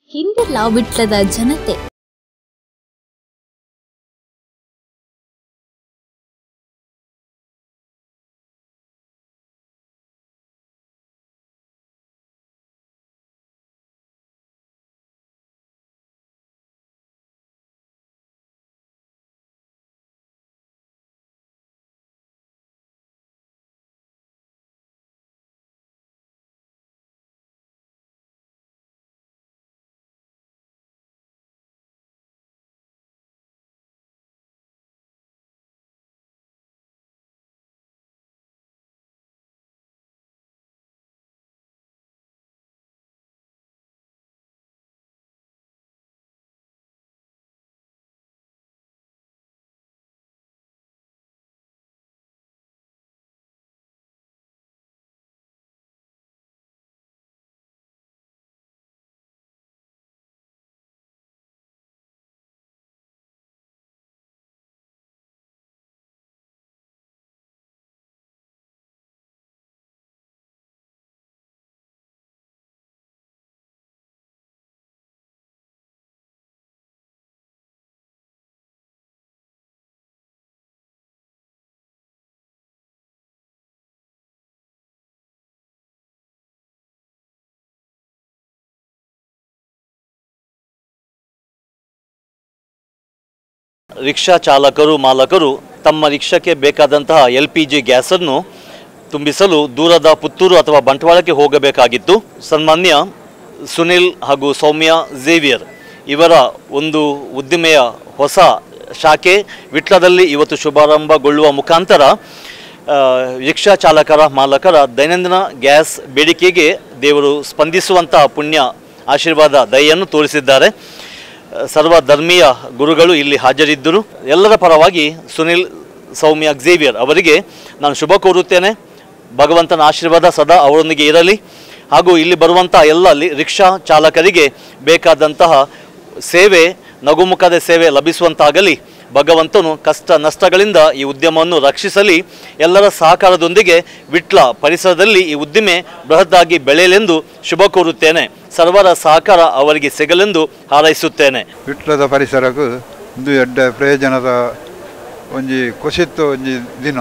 ಹಿಂದೆಲ್ಲ ವಿಟ್ಲದ ಜನತೆ ರಿಕ್ಷಾ ಚಾಲಕರು ಮಾಲಕರು ತಮ್ಮ ರಿಕ್ಷಾಕ್ಕೆ ಬೇಕಾದಂತಹ ಎಲ್ ಪಿ ಜಿ ಗ್ಯಾಸನ್ನು ತುಂಬಿಸಲು ದೂರದ ಪುತ್ತೂರು ಅಥವಾ ಬಂಟ್ವಾಳಕ್ಕೆ ಹೋಗಬೇಕಾಗಿತ್ತು ಸನ್ಮಾನ್ಯ ಸುನಿಲ್ ಹಾಗೂ ಸೌಮ್ಯ ಝೇವಿಯರ್ ಇವರ ಒಂದು ಉದ್ದಿಮೆಯ ಹೊಸ ಶಾಖೆ ವಿಟ್ಲದಲ್ಲಿ ಇವತ್ತು ಶುಭಾರಂಭಗೊಳ್ಳುವ ಮುಖಾಂತರ ಆ, ರಿಕ್ಷಾ ಚಾಲಕರ ಮಾಲಕರ ದೈನಂದಿನ ಗ್ಯಾಸ್ ಬೇಡಿಕೆಗೆ ದೇವರು ಸ್ಪಂದಿಸುವಂತಹ ಪುಣ್ಯ ಆಶೀರ್ವಾದ ದಯೆಯನ್ನು ತೋರಿಸಿದ್ದಾರೆ ಸರ್ವ ಧರ್ಮೀಯ ಗುರುಗಳು ಇಲ್ಲಿ ಹಾಜರಿದ್ದರು ಎಲ್ಲರ ಪರವಾಗಿ ಸುನಿಲ್ ಸೌಮ್ಯ ಝೇವಿಯರ್ ಅವರಿಗೆ ನಾನು ಶುಭ ಕೋರುತ್ತೇನೆ ಭಗವಂತನ ಆಶೀರ್ವಾದ ಸದಾ ಅವರೊಂದಿಗೆ ಇರಲಿ ಹಾಗೂ ಇಲ್ಲಿ ಬರುವಂತಹ ಎಲ್ಲ ಲಿ- ರಿಕ್ಷಾ ಚಾಲಕರಿಗೆ ಬೇಕಾದಂತಹ ಸೇವೆ ನಗುಮುಖದ ಸೇವೆ ಲಭಿಸುವಂತಾಗಲಿ ಭಗವಂತನು ಕಷ್ಟ ನಷ್ಟಗಳಿಂದ ಈ ಉದ್ಯಮವನ್ನು ರಕ್ಷಿಸಲಿ ಎಲ್ಲರ ಸಹಕಾರದೊಂದಿಗೆ ವಿಟ್ಲ ಪರಿಸರದಲ್ಲಿ ಈ ಉದ್ದಿಮೆ ಬೃಹತ್ತಾಗಿ ಬೆಳೆಯಲೆಂದು ಶುಭ ಕೋರುತ್ತೇನೆ ಸರ್ವರ ಸಹಕಾರ ಅವರಿಗೆ ಸಿಗಲೆಂದು ಹಾರೈಸುತ್ತೇನೆ ವಿಟ್ಲದ ಪರಿಸರಕ್ಕೂ ಒಂದು ಎಡ್ಡ ಪ್ರಯೋಜನದ ಒಂಜಿ ಖುಷಿತ್ತು ಒಂಜಿ ದಿನ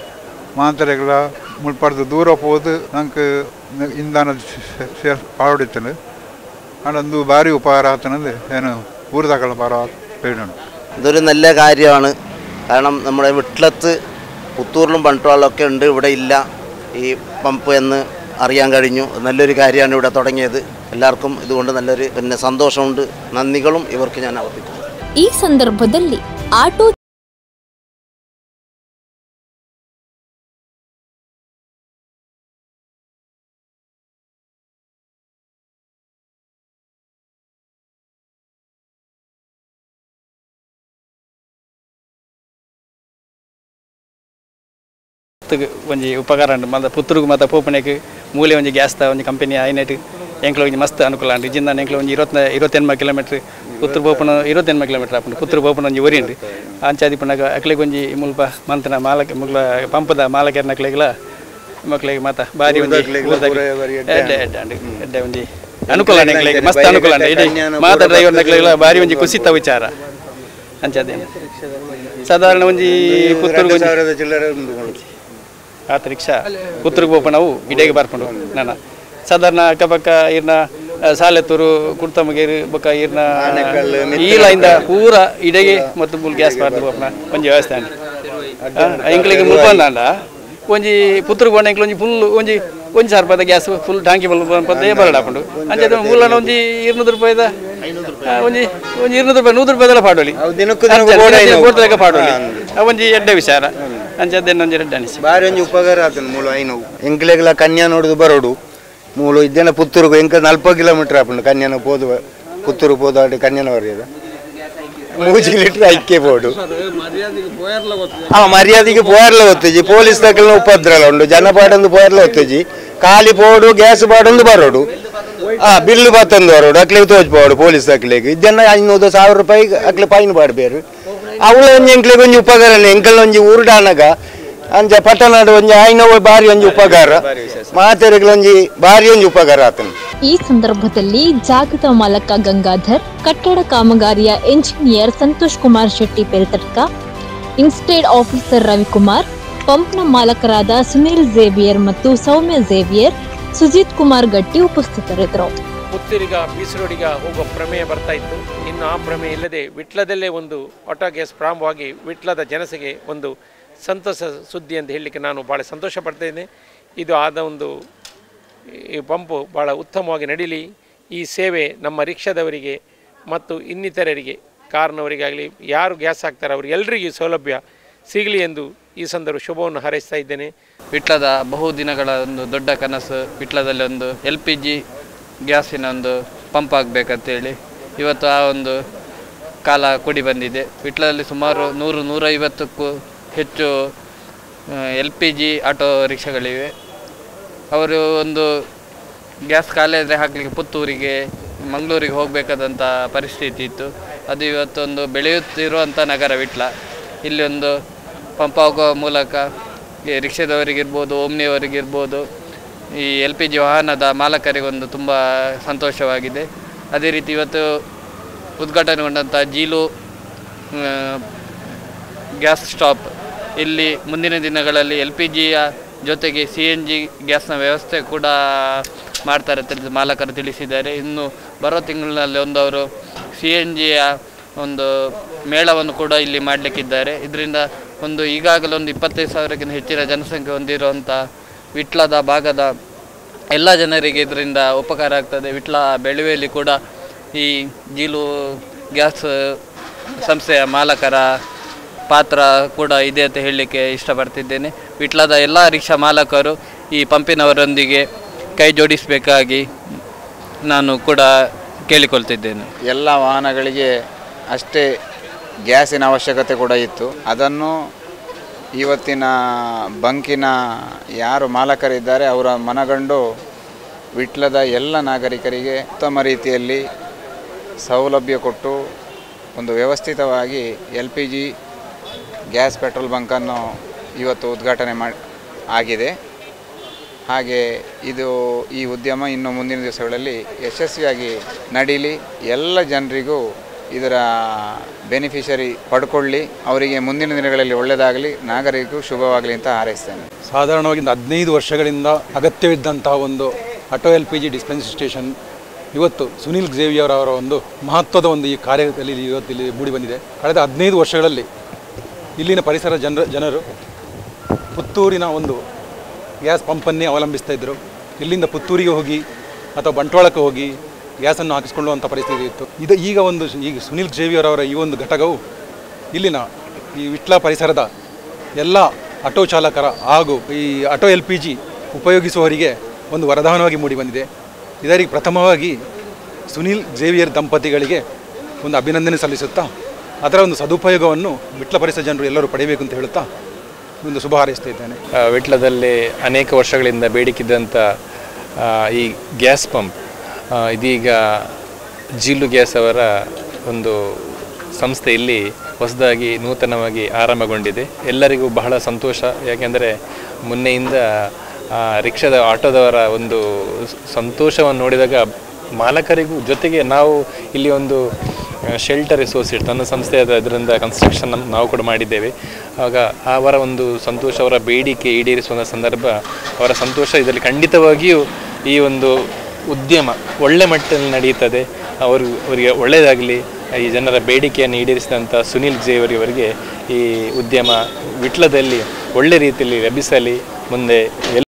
ಮಾಂತರೆಗಳ ಮುಳ್ಪಡ್ದು ದೂರ പോത് നമുക്ക് ಇಂಧನ പാടിത്തല് അതൊന്ന് ഭാരി ഉപകാരം ആത്തുന്നത് ഞാൻ ഊർതാക്കളുടെ പറ പേടുണ്ട് ഇതൊരു നല്ല കാര്യമാണ് കാരണം നമ്മുടെ വിട്ലത്ത് പുത്തൂരിലും പണ്ടുകളൊക്കെ ഉണ്ട് ഇവിടെ ഇല്ല ഈ പമ്പ് എന്ന് അറിയാൻ കഴിഞ്ഞു നല്ലൊരു കാര്യമാണ് ഇവിടെ തുടങ്ങിയത് എല്ലാവർക്കും ഇതുകൊണ്ട് നല്ലൊരു പിന്നെ സന്തോഷമുണ്ട് നന്ദികളും ഇവർക്ക് ഞാൻ അർപ്പിക്കുന്നു ಈ ಸಂದರ್ಭದಲ್ಲಿ ಆಟೋ ಪುತ್ತುಗ್ ಒಂಜಿ ಉಪಕಾರ ಉಂಡು ಮತ್ತ ಪುತ್ತೂರುಗು ಮತ್ತ ಪೋಪನೆಗ್ ಮೂಲೆ ಒಂಜಿ ಗ್ಯಾಸ್ ದ ಒಂಜಿ ಕಂಪನಿ ಆಯ್ನೆಟ್ ಎಂಕ್ಲ ಒಂಜಿ ಮಸ್ತ್ ಅನುಕೂಲ ಉಂಡು ಇಜ್ಜಿಂದ ಎಂಕ್ಲ ಒಂಜಿ ಇರುವತ್ತ ಇರುವತ್ತೆನ್ಮ ಕಿಲೋಮೀಟ್ರ್ ಪುತ್ತೂರು ಪೋಪನ ಇರುವತ್ತೆನ್ಮ ಕಿಲೋಮೀಟ್ರ್ ಆಪುಂಡು ಪುತ್ತೂರು ಪೋಪನ ಒಂಜಿ ಒರಿ ಉಂಡು ಅಂಚಾದಿ ಪುಂಡಾಗ ಅಕ್ಲೆಗ್ ಒಂಜಿ ಮುಲ್ಪ ಮಂತನ ಮಾಲಕ ಮುಗ್ಲ ಪಂಪದ ಮಾಲಕೆರ್ನ ಅಕ್ಲೆಗ್ಲ ಮಕ್ಳಿಗೆ ಮಾತ ಬಾರಿ ಒಂಜಿ ಊರ್ದಾಗ್ ಎಡ್ಡೆ ಎಡ್ಡೆ ಉಂಡು ಎಡ್ಡೆ ಒಂಜಿ ಅನುಕೂಲ ಉಂಡು ಎಂಕ್ಲೆಗ್ ಮಸ್ತ್ ಅನುಕೂಲ ಉಂಡು ಇಡೀ ಮಾತ ಡ್ರೈವರ್ ನಕ್ಲೆಗ್ಲ ಬಾರಿ ಒಂಜಿ ಕುಸಿತ ವಿಚಾರ ಅಂಚಾದೆ ಸಾಧಾರಣ ಒಂಜಿ ಪುತ್ತೂರು ಒಂಜಿ ಆತ ರಿಕ್ಷಾ ಪುತ್ತೂರಿಗೆ ಹೋಪ ನಾವು ಇಡೆಗೆ ಬರ್ಕೊಂಡು ನಾನು ಸಾಧಾರಣ ಅಕ್ಕಪಕ್ಕ ಇರ್ನ ಸಾಲೆತ್ತೂರು ಕುಡ್ತಮಗೇರಿ ಬೊಕ್ಕ ಇರ್ನ ಈಲಿಂದ ಪೂರ ಇಡೆಗೆ ಮತ್ತು ಮುಲ್ ಗ್ಯಾಸ್ ಬಾರ್ದು ಹೋಪನ ಒಂಜಿ ವ್ಯವಸ್ಥೆ ಅಂಡಿ ಎಂಕ್ಲಿಗೆ ಮುಲ್ಪಂದ ಒಂಜಿ ಪುತ್ತೂರಿಗೆ ಬಂಡ ಎಂಕ್ಲು ಒಂಜಿ ಫುಲ್ ಒಂಜಿ ಒಂಜಿ ಸಾವಿರ ರೂಪಾಯಿದ ಗ್ಯಾಸ್ ಫುಲ್ ಟಾಂಕಿ ಬಂದ ಬರಡ್ ಹಾಕೊಂಡು ಅಂಚೆ ಮೂಲನ ಒಂಜಿ ಇರ್ನೂರು ರೂಪಾಯಿದ ಆ, ಒಂಜಿ ಒಂಜಿ ಇರ್ನೂರು ರೂಪಾಯಿ ನೂರು ರೂಪಾಯಿದೆಲ್ಲ ಪಾಡೋಲಿ ಗೋಡ್ದಾಗ ಪಾಡೋಲಿ ಆ ಒಂಜಿ ಎಡ್ಡೆ ವಿಚಾರ ಅಂಚದ್ದೇನು ಒಂಜಿ ಎಡ್ಡೆ ಅನಿಸಿ ಬಾರಿ ಒಂಜಿ ಉಪಕಾರ ಆತನ ಮೂಲು ಐನು ಎಂಕ್ಲೆಗ್ಲ ಕನ್ಯಾ ನೋಡುದು ಬರೋಡು ಮೂಲು ಇದ್ದೇನ ಪುತ್ತೂರು ಎಂಕ ನಲ್ಪ ಕಿಲೋಮೀಟರ್ ಆಪುಂಡು ಕನ್ಯಾನ ಪೋದು ಪುತ್ತೂರು ಪೋದು ಆಡಿ ಕನ್ಯಾನ ಬರೆಯದ ಮೂಜಿ ಲೀಟರ್ ಐಕ್ಕೆ ಪೋಡು ಆ ಮರ್ಯಾದೆಗೆ ಪೋಯರ್ಲ ಒತ್ತಜಿ ಪೊಲೀಸ್ ತಕಲ್ನ ಉಪದ್ರಲ ಉಂಡು ಜನ ಪಾಡೊಂದು ಪೋಯರ್ಲ ಒತ್ತಜಿ ಖಾಲಿ ಪೋಡು ಗ್ಯಾಸ್ ಪಾಡೊಂದು ಬರೋಡು ಆ ಬಿಲ್ಲು ಬತ್ತಂದು ಬರೋಡು ಅಕ್ಲಿಗೆ ತೋಚ್ಬೋಡು ಪೊಲೀಸ್ ತಕ್ಲಿಗೆ ಇದನ್ನ ಐನೂರು ಸಾವಿರ ರೂಪಾಯಿ ಅಕ್ಲೆ ಫೈನ್ ಪಾಡ್ಬೇರು ಅವಳ ಒಂಜಿ ಎಂಕ್ಲಿಗೆ ಒಂಜಿ ಉಪಕರಣ ಎಂಕಲ್ ಒಂಜಿ ಊರುಡಾನಗ ಅಂಚ ಪಟ್ಟಣಡು ಒಂಜಿ ಆಯ್ನವ ಬಾರಿ ಒಂಜಿ ಉಪಕಾರ ಮಾತೆರೆಗ್ಲೊಂಜಿ ಬಾರಿ ಒಂಜಿ ಉಪಕಾರ ಆತನು ಈ ಸಂದರ್ಭದಲ್ಲಿ ಜಾಗದ ಮಾಲಕ ಗಂಗಾಧರ್ ಕಟ್ಟಡ ಕಾಮಗಾರಿಯ ಎಂಜಿನಿಯರ್ ಸಂತೋಷ್ ಕುಮಾರ್ ಶೆಟ್ಟಿ ಪೆಲ್ತಡ್ಕ ಇನ್ಸ್ಟೇಡ್ ಆಫೀಸರ್ ರವಿಕುಮಾರ್ ಪಂಪ್ನ ಮಾಲಕರಾದ ಸುನಿಲ್ ಝೇವಿಯರ್ ಮತ್ತು ಸೌಮ್ಯ ಝೇವಿಯರ್ ಸುಜಿತ್ ಕುಮಾರ್ ಗಟ್ಟಿ ಉಪಸ್ಥಿತರಿದ್ದರು ಪುತ್ತೂರಿಗ ಬೀಸರೋಡಿಗ ಹೋಗೋ ಪ್ರಮೇಯ ಬರ್ತಾ ಇತ್ತು ಇನ್ನು ಆ ಪ್ರಮೇಯ ಇಲ್ಲದೆ ವಿಟ್ಲದಲ್ಲೇ ಒಂದು ಆಟೋ ಗ್ಯಾಸ್ ಪ್ರಾರಂಭವಾಗಿ ವಿಟ್ಲದ ಜನತೆಗೆ ಒಂದು ಸಂತಸ ಸುದ್ದಿ ಅಂತ ಹೇಳಲಿಕ್ಕೆ ನಾನು ಭಾಳ ಸಂತೋಷ ಪಡ್ತಾ ಇದ್ದೇನೆ ಇದು ಆದ ಒಂದು ಈ ಪಂಪು ಭಾಳ ಉತ್ತಮವಾಗಿ ನಡೀಲಿ ಈ ಸೇವೆ ನಮ್ಮ ರಿಕ್ಷಾದವರಿಗೆ ಮತ್ತು ಇನ್ನಿತರರಿಗೆ ಕಾರ್ನವರಿಗಾಗಲಿ ಯಾರು ಗ್ಯಾಸ್ ಹಾಕ್ತಾರೆ ಅವರಿಗೆಲ್ಲರಿಗೂ ಸೌಲಭ್ಯ ಸಿಗಲಿ ಎಂದು ಈ ಸಂದರ್ಭ ಶುಭವನ್ನು ಹಾರೈಸ್ತಾ ಇದ್ದೇನೆ ವಿಟ್ಲದ ಬಹು ದಿನಗಳ ಒಂದು ದೊಡ್ಡ ಕನಸು ವಿಟ್ಲದಲ್ಲಿ ಒಂದು ಎಲ್ ಪಿ ಜಿ ಗ್ಯಾಸಿನ ಒಂದು ಪಂಪ್ ಆಗಬೇಕಂತೇಳಿ ಇವತ್ತು ಆ ಒಂದು ಕಾಲ ಕೂಡಿ ಬಂದಿದೆ ವಿಟ್ಲದಲ್ಲಿ ಸುಮಾರು ನೂರು ನೂರೈವತ್ತಕ್ಕೂ ಹೆಚ್ಚು ಎಲ್ ಪಿ ಜಿ ಆಟೋ ರಿಕ್ಷಾಗಳಿವೆ ಅವರು ಒಂದು ಗ್ಯಾಸ್ ಖಾಲಿ ಆದರೆ ಹಾಕಲಿಕ್ಕೆ ಪುತ್ತೂರಿಗೆ ಮಂಗಳೂರಿಗೆ ಹೋಗಬೇಕಾದಂಥ ಪರಿಸ್ಥಿತಿ ಇತ್ತು ಅದು ಇವತ್ತೊಂದು ಬೆಳೆಯುತ್ತಿರುವಂಥ ನಗರ ವಿಟ್ಲ ಇಲ್ಲಿ ಒಂದು ಪಂಪ್ ಆಗುವ ಮೂಲಕ ಈ ರಿಕ್ಷಾದವರಿಗಿರ್ಬೋದು ಓಮ್ನಿಯವರಿಗಿರ್ಬೋದು ಈ ಎಲ್ ಪಿ ಜಿ ವಾಹನದ ಮಾಲಕರಿಗೊಂದು ತುಂಬ ಸಂತೋಷವಾಗಿದೆ ಅದೇ ರೀತಿ ಇವತ್ತು ಉದ್ಘಾಟನೆಗೊಂಡಂಥ ಜೀಲು ಆ, ಗ್ಯಾಸ್ ಸ್ಟಾಪ್ ಇಲ್ಲಿ ಮುಂದಿನ ದಿನಗಳಲ್ಲಿ ಎಲ್ ಪಿ ಜಿಯ ಜೊತೆಗೆ ಸಿ ಎನ್ ಜಿ ಗ್ಯಾಸ್ನ ವ್ಯವಸ್ಥೆ ಕೂಡ ಮಾಡ್ತಾರೆ ಅಂತ ತಿಳಿದು ಮಾಲಕರು ತಿಳಿಸಿದ್ದಾರೆ ಇನ್ನು ಬರೋ ತಿಂಗಳಿನಲ್ಲಿ ಒಂದು ಅವರು ಸಿ ಎನ್ ಜಿಯ ಒಂದು ಮೇಳವನ್ನು ಕೂಡ ಇಲ್ಲಿ ಮಾಡಲಿಕ್ಕಿದ್ದಾರೆ ಇದರಿಂದ ಒಂದು ಈಗಾಗಲೇ ಒಂದು ಇಪ್ಪತ್ತೈದು ಸಾವಿರಕ್ಕಿಂತ ಹೆಚ್ಚಿನ ಜನಸಂಖ್ಯೆ ಹೊಂದಿರುವಂಥ ವಿಟ್ಲದ ಭಾಗದ ಎಲ್ಲ ಜನರಿಗೆ ಇದರಿಂದ ಉಪಕಾರ ಆಗ್ತದೆ ವಿಟ್ಲ ಬೆಳುವೆಯಲ್ಲಿ ಕೂಡ ಈ ಜೀಲು ಗ್ಯಾಸ್ ಸಂಸ್ಥೆಯ ಮಾಲಕರ ಪಾತ್ರ ಕೂಡ ಇದೆ ಅಂತ ಹೇಳಲಿಕ್ಕೆ ಇಷ್ಟಪಡ್ತಿದ್ದೇನೆ ವಿಟ್ಲದ ಎಲ್ಲ ರಿಕ್ಷಾ ಮಾಲಕರು ಈ ಪಂಪಿನವರೊಂದಿಗೆ ಕೈ ಜೋಡಿಸಬೇಕಾಗಿ ನಾನು ಕೂಡ ಕೇಳಿಕೊಳ್ತಿದ್ದೇನೆ ಎಲ್ಲ ವಾಹನಗಳಿಗೆ ಅಷ್ಟೇ ಗ್ಯಾಸಿನ ಅವಶ್ಯಕತೆ ಕೂಡ ಇತ್ತು ಅದನ್ನು ಇವತ್ತಿನ ಬಂಕಿನ ಯಾರು ಮಾಲಕರಿದ್ದಾರೆ ಅವರ ಮನಗಂಡು ವಿಟ್ಲದ ಎಲ್ಲ ನಾಗರಿಕರಿಗೆ ಉತ್ತಮ ರೀತಿಯಲ್ಲಿ ಸೌಲಭ್ಯ ಕೊಟ್ಟು ಒಂದು ವ್ಯವಸ್ಥಿತವಾಗಿ L P G gas petrol ಬಂಕನ್ನು ಇವತ್ತು ಉದ್ಘಾಟನೆ ಮಾಡಿ ಆಗಿದೆ ಹಾಗೆ ಇದು ಈ ಉದ್ಯಮ ಇನ್ನು ಮುಂದಿನ ದಿವಸಗಳಲ್ಲಿ ಯಶಸ್ವಿಯಾಗಿ ನಡೀಲಿ ಎಲ್ಲ ಜನರಿಗೂ ಇದರ ಬೆನಿಫಿಷರಿ ಪಡ್ಕೊಳ್ಳಿ ಅವರಿಗೆ ಮುಂದಿನ ದಿನಗಳಲ್ಲಿ ಒಳ್ಳೆಯದಾಗಲಿ ನಾಗರಿಕರಿಗೂ ಶುಭವಾಗಲಿ ಅಂತ ಹಾರೈಸ್ತೇನೆ ಸಾಧಾರಣವಾಗಿ ಒಂದು ಹದಿನೈದು ವರ್ಷಗಳಿಂದ ಅಗತ್ಯವಿದ್ದಂತಹ ಒಂದು auto L P G dispense station ಇವತ್ತು ಸುನಿಲ್ ಝೇವಿಯರ್ ಅವರ ಒಂದು ಮಹತ್ವದ ಒಂದು ಈ ಕಾರ್ಯದಲ್ಲಿ ಇವತ್ತು ಇಲ್ಲಿ ಮೂಡಿ ಬಂದಿದೆ ಕಳೆದ ಹದಿನೈದು ವರ್ಷಗಳಲ್ಲಿ ಇಲ್ಲಿನ ಪರಿಸರ ಜನರ ಜನರು ಪುತ್ತೂರಿನ ಒಂದು ಗ್ಯಾಸ್ ಪಂಪನ್ನೇ ಅವಲಂಬಿಸ್ತಾ ಇದ್ದರು ಇಲ್ಲಿಂದ ಪುತ್ತೂರಿಗೆ ಹೋಗಿ ಅಥವಾ ಬಂಟ್ವಾಳಕ್ಕೆ ಹೋಗಿ ಗ್ಯಾಸನ್ನು ಹಾಕಿಸಿಕೊಳ್ಳುವಂಥ ಪರಿಸ್ಥಿತಿ ಇತ್ತು ಇದು ಈಗ ಒಂದು ಈಗ ಸುನಿಲ್ ಝೇವಿಯರ್ ಅವರ ಈ ಒಂದು ಘಟಕವು ಇಲ್ಲಿನ ಈ ವಿಟ್ಲ ಪರಿಸರದ ಎಲ್ಲ ಆಟೋ ಚಾಲಕರ ಹಾಗೂ ಈ ಆಟೋ ಎಲ್ ಪಿ ಜಿ ಉಪಯೋಗಿಸುವವರಿಗೆ ಒಂದು ವರದಾನವಾಗಿ ಮೂಡಿಬಂದಿದೆ ಇದರಿಗೆ ಪ್ರಥಮವಾಗಿ ಸುನಿಲ್ ಝೇವಿಯರ್ ದಂಪತಿಗಳಿಗೆ ಒಂದು ಅಭಿನಂದನೆ ಸಲ್ಲಿಸುತ್ತಾ ಅದರ ಒಂದು ಸದುಪಯೋಗವನ್ನು ವಿಟ್ಲ ಪರಿಸರ ಜನರು ಎಲ್ಲರೂ ಪಡೆಯಬೇಕು ಅಂತ ಹೇಳುತ್ತಾ ಒಂದು ಶುಭ ಹಾರೈಸ್ತಾ ಇದ್ದೇನೆ ಆ, ವಿಟ್ಲದಲ್ಲಿ ಅನೇಕ ವರ್ಷಗಳಿಂದ ಬೇಡಿಕಿದ್ದಂಥ ಆ, ಈ ಗ್ಯಾಸ್ ಪಂಪ್ ಆ, ಇದೀಗ ಜಿಲ್ಲು ಗ್ಯಾಸ್ ಅವರ ಒಂದು ಸಂಸ್ಥೆಯಲ್ಲಿ ಹೊಸದಾಗಿ ನೂತನವಾಗಿ ಆರಂಭಗೊಂಡಿದೆ ಎಲ್ಲರಿಗೂ ಬಹಳ ಸಂತೋಷ ಯಾಕೆಂದರೆ ಮೊನ್ನೆಯಿಂದ ಆ, ರಿಕ್ಷಾದ ಆಟೋದವರ ಒಂದು ಸ- ಸಂತೋಷವನ್ನು ನೋಡಿದಾಗ ಮಾಲಕರಿಗೂ ಜೊತೆಗೆ ನಾವು ಇಲ್ಲಿ ಒಂದು ಶೆಲ್ಟರ್ ಅಸೋಸಿಯೇಟ್ ನನ್ನ ಸಂಸ್ಥೆಯಾದ ಇದರಿಂದ ಕನ್ಸ್ಟ್ರಕ್ಷನ್ ನಾವು ಕೂಡ ಮಾಡಿದ್ದೇವೆ ಆಗ ಅವರ ಒಂದು ಸಂತೋಷ ಅವರ ಬೇಡಿಕೆ ಈಡೇರಿಸುವ ಸಂದರ್ಭ ಅವರ ಸಂತೋಷ ಇದರಲ್ಲಿ ಖಂಡಿತವಾಗಿಯೂ ಈ ಒಂದು ಉದ್ಯಮ ಒಳ್ಳೆ ಮಟ್ಟದಲ್ಲಿ ನಡೆಯುತ್ತದೆ ಅವರು ಅವರಿಗೆ ಒಳ್ಳೆಯದಾಗಲಿ ಈ ಜನರ ಬೇಡಿಕೆಯನ್ನು ಈಡೇರಿಸಿದಂಥ ಸುನಿಲ್ ಜೇವರಿ ಅವರಿಗೆ ಈ ಉದ್ಯಮ ವಿಟ್ಲದಲ್ಲಿ ಒಳ್ಳೆ ರೀತಿಯಲ್ಲಿ ಲಭಿಸಲಿ ಮುಂದೆ ಎಲ್